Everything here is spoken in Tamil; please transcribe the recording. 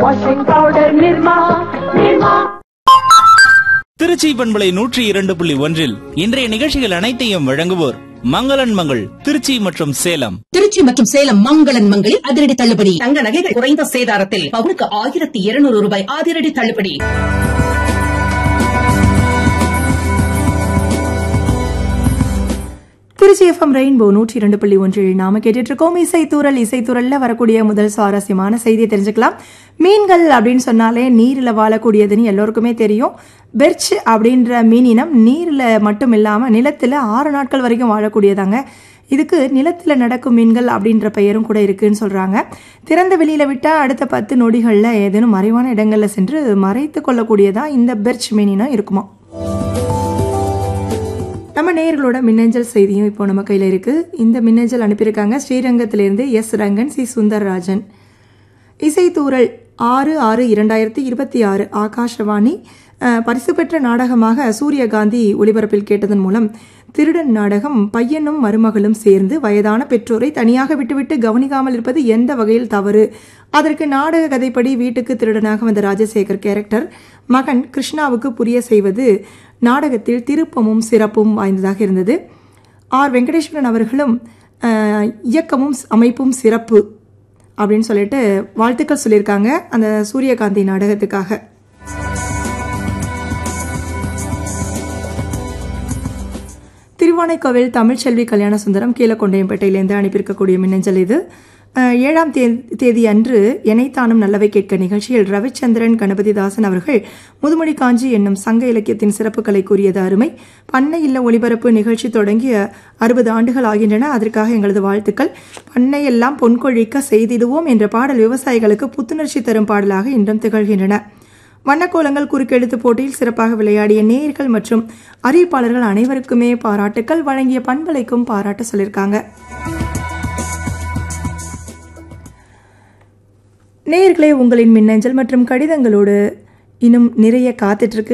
washing powder Nirma, Nirma. Trichy பண்பலை நூற்றி இரண்டு புள்ளி ஒன்றில் இன்றைய நிகழ்ச்சிகள் அனைத்தையும் வழங்குவோர் மங்களன் மங்கள் திருச்சி மற்றும் சேலம் திருச்சி மற்றும் சேலம் மங்களன் மங்களில் அதிரடி தள்ளுபடி தங்க நகைகள் குறைந்த சேதாரத்தில் பவுனுக்கு ஆயிரத்தி இருநூறு ரூபாய் அதிரடி தள்ளுபடி திருச்சி எஃப்எம் ரெயின்போ நூற்றி இரண்டு புள்ளி ஒன்றில் நாம கேட்டுட்டு இருக்கோம் இசைத்தூரல் இசைத்தூரல்ல வரக்கூடிய முதல் சுவாரஸ்யமான செய்தியை தெரிஞ்சுக்கலாம் மீன்கள் அப்படின்னு சொன்னாலே நீரில் வாழக்கூடியதுன்னு எல்லோருக்குமே தெரியும் பெர்ச் அப்படின்ற மீன் இனம் நீரில் மட்டும் இல்லாமல் நிலத்தில் ஆறு நாட்கள் வரைக்கும் வாழக்கூடியதாங்க இதுக்கு நிலத்தில் நடக்கும் மீன்கள் அப்படின்ற பெயரும் கூட இருக்குன்னு சொல்கிறாங்க திறந்த வெளியில் விட்டால் அடுத்த பத்து நொடிகளில் ஏதேனும் மறைவான இடங்களில் சென்று மறைத்து கொள்ளக்கூடியதா இந்த பெர்ச் மீன் இனம் இருக்குமா நம்ம நேயர்களோட மின்னஞ்சல் செய்தியும் இப்போ நம்ம கையில் இருக்குது இந்த மின்னஞ்சல் அனுப்பியிருக்காங்க ஸ்ரீரங்கத்திலிருந்து எஸ் ரங்கன் சி சுந்தர்ராஜன் இசைத்தூரல் ஆறு ஆறு இரண்டாயிரத்தி இருபத்தி ஆறு ஆகாஷவாணி அஹ், பரிசு பெற்ற நாடகமாக சூரியகாந்தி ஒளிபரப்பில் கேட்டதன் மூலம் திருடன் நாடகம் பையனும் மருமகளும் சேர்ந்து வயதான பெற்றோரை தனியாக விட்டுவிட்டு கவனிக்காமல் இருப்பது எந்த வகையில் தவறு அதற்கு நாடக கதைப்படி வீட்டுக்கு திருடனாக வந்த ராஜசேகர் கேரக்டர் மகன் கிருஷ்ணாவுக்கு புரிய செய்வது நாடகத்தில் திருப்பமும் சிறப்பும் வாய்ந்ததாக இருந்தது ஆர் வெங்கடேஸ்வரன் அவர்களும் அஹ், இயக்கமும் அமைப்பும் சிறப்பு அப்படின்னு சொல்லிட்டு வாழ்த்துக்கள் சொல்லியிருக்காங்க அந்த சூரியகாந்தி நாடகத்துக்காக திருவானைக்கோவில் தமிழ்ச்செல்வி கல்யாண சுந்தரம் கீழக்கொண்டையம்பேட்டையிலேருந்து அனுப்பியிருக்கக்கூடிய மின்னஞ்சல் இது அஹ், ஏழாம் தே- தேதி அன்று எனைத்தானும் நல்லவை கேட்க நிகழ்ச்சியில் ரவிச்சந்திரன் கணபதிதாசன் அவர்கள் முதுமொழி காஞ்சி என்னும் சங்க இலக்கியத்தின் சிறப்புகளை கூறியது அருமை பண்ணை இல்ல ஒளிபரப்பு நிகழ்ச்சி தொடங்கிய அறுபது ஆண்டுகள் ஆகின்றன அதற்காக எங்களது வாழ்த்துக்கள் பண்ணை எல்லாம் பொன்கொழிக்க செய்திடுவோம் என்ற பாடல் விவசாயிகளுக்கு புத்துணர்ச்சி தரும் பாடலாக இன்றும் திகழ்கின்றன வண்ணக்கோலங்கள் குறுக்கெழுத்து போட்டியில் சிறப்பாக விளையாடிய நேயர்கள் மற்றும் அறிவிப்பாளர்கள் அனைவருக்குமே பாராட்டுக்கள் வழங்கிய பண்பலைக்கும் பாராட்டு சொல்லியிருக்காங்க நேயர்களே உங்களின் மின்னஞ்சல் மற்றும் கடிதங்களோடு இன்னும் நிறைய காத்துட்டு இருக்கு